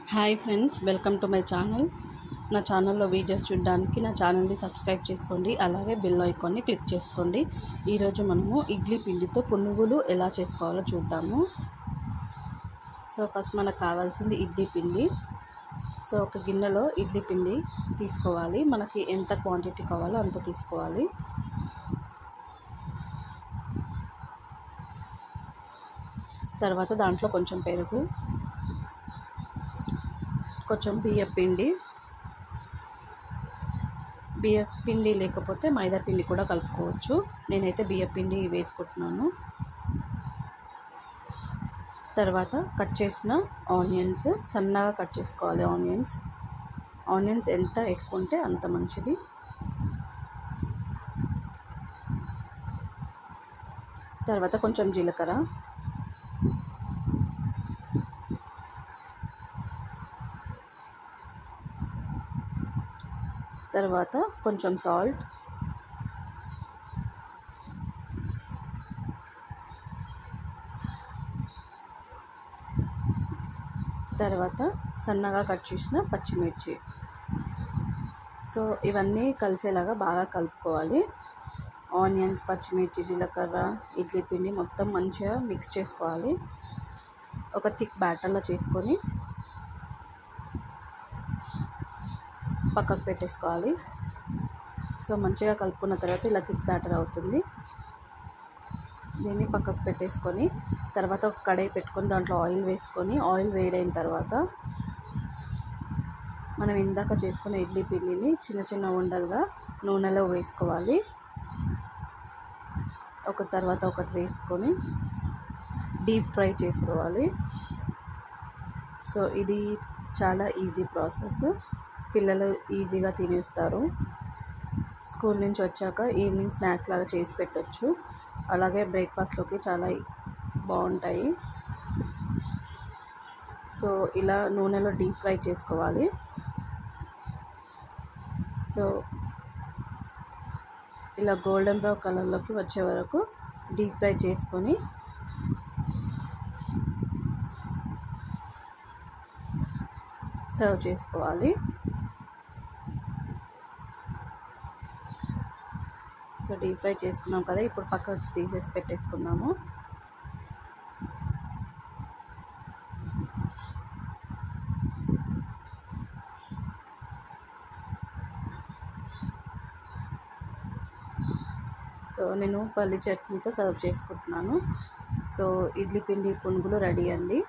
hi friends welcome to my channel నా ఛానల్లో videos చూడడానికి నా ఛానల్ని సబ్స్క్రైబ్ చేసుకోండి అలాగే బెల్ ఐకాన్ని క్లిక్ చేసుకోండి ఈరోజు మనము ఇడ్లీ పిండితో పునుగులు ఎలా చేసుకోవాలో చూద్దాము సో ఫస్ట్ మనకు కావాల్సింది ఇడ్లీ పిండి సో ఒక గిన్నెలో ఇడ్లీ పిండి తీసుకోవాలి మనకి ఎంత క్వాంటిటీ కావాలో అంత తీసుకోవాలి తర్వాత దాంట్లో కొంచెం పెరుగు కొంచెం బియ్య పిండి బియ్య పిండి లేకపోతే మైదా పిండి కూడా కలుపుకోవచ్చు నేనైతే బియ్య పిండి వేసుకుంటున్నాను తర్వాత కట్ చేసిన ఆనియన్స్ సన్నగా కట్ చేసుకోవాలి ఆనియన్స్ ఆనియన్స్ ఎంత ఎక్కువ ఉంటే అంత మంచిది తర్వాత కొంచెం జీలకర్ర తర్వాత కొంచెం సాల్ట్ తర్వాత సన్నగా కట్ చేసిన పచ్చిమిర్చి సో ఇవన్నీ కలిసేలాగా బాగా కలుపుకోవాలి ఆనియన్స్ పచ్చిమిర్చి జీలకర్ర ఇడ్లీ పిండి మొత్తం మంచిగా మిక్స్ చేసుకోవాలి ఒక థిక్ బ్యాటర్లో చేసుకొని పక్కకు పెట్టేసుకోవాలి సో మంచిగా కలుపుకున్న తర్వాత ఇలా థిక్ బ్యాటర్ అవుతుంది దీన్ని పక్కకు పెట్టేసుకొని తర్వాత ఒక కడాయి పెట్టుకొని దాంట్లో ఆయిల్ వేసుకొని ఆయిల్ వేడైన తర్వాత మనం ఇందాక చేసుకున్న ఇడ్లీ పిండిని చిన్న చిన్న ఉండలుగా నూనెలో వేసుకోవాలి ఒక తర్వాత ఒకటి వేసుకొని డీప్ ఫ్రై చేసుకోవాలి సో ఇది చాలా ఈజీ ప్రాసెస్ పిల్లలు ఈజీగా తినేస్తారు స్కూల్ నుంచి వచ్చాక ఈవినింగ్ స్నాక్స్ లాగా చేసి పెట్టచ్చు అలాగే బ్రేక్ఫాస్ట్లోకి చాలా బాగుంటాయి సో ఇలా నూనెలో డీప్ ఫ్రై చేసుకోవాలి సో ఇలా గోల్డెన్ బ్రౌన్ కలర్లోకి వచ్చే వరకు డీప్ ఫ్రై చేసుకొని సర్వ్ చేసుకోవాలి సో డీప్ ఫ్రై చేసుకున్నాం కదా ఇప్పుడు పక్కకు తీసేసి పెట్టేసుకుందాము సో నేను పల్లి చట్నీతో సర్వ్ చేసుకుంటున్నాను సో ఇడ్లీ పిండి పునుగులు రెడీ అండి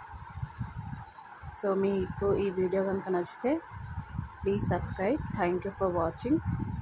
సో మీకు ఈ వీడియో కనుక నచ్చితే please subscribe thank you for watching